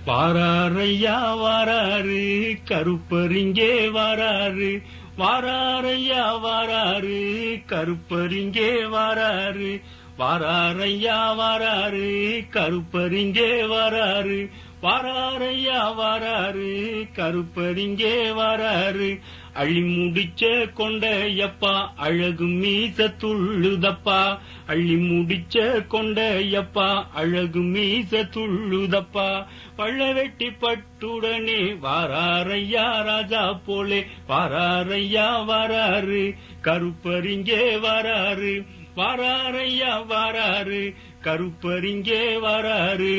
வாராரையா வாராரு கருப்பரிங்கே வாராரு வாராரையா வாராரு கருப்பரிங்கே வாராரு வாராரையா வாராரு கருப்பரிங்கே வாராரு வாராரையா வாராரு கருப்பரிங்கே வாராரு அழி முடிச்ச கொண்டையப்பா அழகு மீச துள்ளுதப்பா அள்ளி முடிச்ச கொண்டையப்பா அழகு மீச துள்ளுதப்பா பள்ள வெட்டி பட்டுடனே வாராரையா ராஜா போலே வாராரையா வாராரு கருப்பரிங்கே வாராரு வாராரையா வாராரு கருப்பரிங்கே வராரு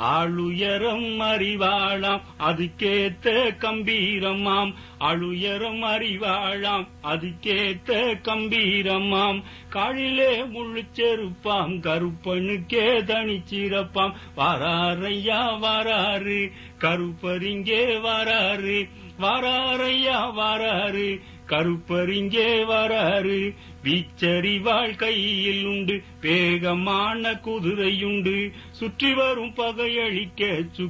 ஆளுயரம் அறிவாளாம் அதுக்கேத்த கம்பீரமாம் ஆளுயரம் அறிவாளாம் அதுக்கேத்த கம்பீரமாம் காலிலே முள்ளு செருப்பாம் கருப்பனுக்கே தனிச்சிறப்பாம் வாராரையா வாராரு கருப்பரிங்கே வாராரு வாராரையா வாராரு கருப்பரிங்கே வராரு வீச்சறிவாள் கையில் உண்டு வேகமான குதிரையுண்டு சுற்றி வரும் பகையழிக்க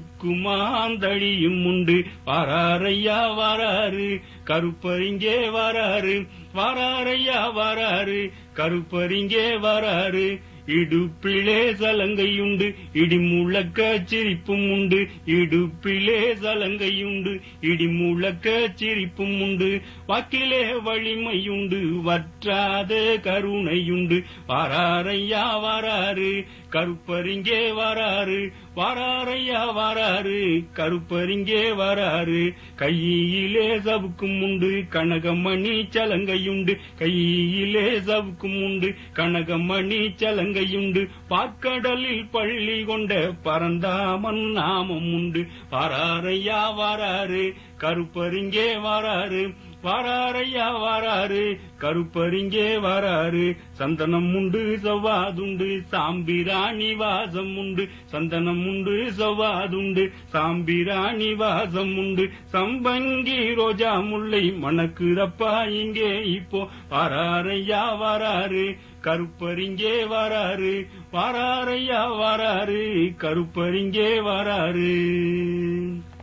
சுக்குமாந்தழியும் உண்டு வாராரையா வாராரு கருப்பரிங்கே வராரு வாராரையா வராரு கருப்பரிங்கே வராரு இடுப்பிலே சலங்கையுண்டு இடிமுழக்க சிரிப்பும் உண்டு இடுப்பிலே சலங்கையுண்டு இடிமுழக்க சிரிப்பும் உண்டு வாக்கிலே வலிமையுண்டு வற்றாத கருணையுண்டு வாராரையா வாராரு கருப்பரிங்கே வராரு வாராரையா வாராரு கருப்பரிங்கே வராரு கையிலே சவுக்கும் உண்டு கனகமணி சலங்கையுண்டு கையிலே சவுக்கும் உண்டு கனகமணி சலங்கையுண்டு பார்க்கடலில் பள்ளி கொண்ட பரந்தாமன் நாமம் உண்டு வாராரையா வாராரு கருப்பரிங்கே வாராரு வாராரையா வாராரு கருப்பரிங்கே வாராரு சந்தனம் உண்டு செவ்வாதுண்டு சாம்பிராணி வாசம் உண்டு சந்தனம் உண்டு செவ்வாதுண்டு சாம்பிராணி வாசம் உண்டு சம்பங்கி ரோஜா முல்லை மணக்குறப்பா இங்கே இப்போ வாராரையா வாராரு கருப்பரிங்கே வாராரு வாராரையா வாராரு கருப்பரிங்கே வாராரு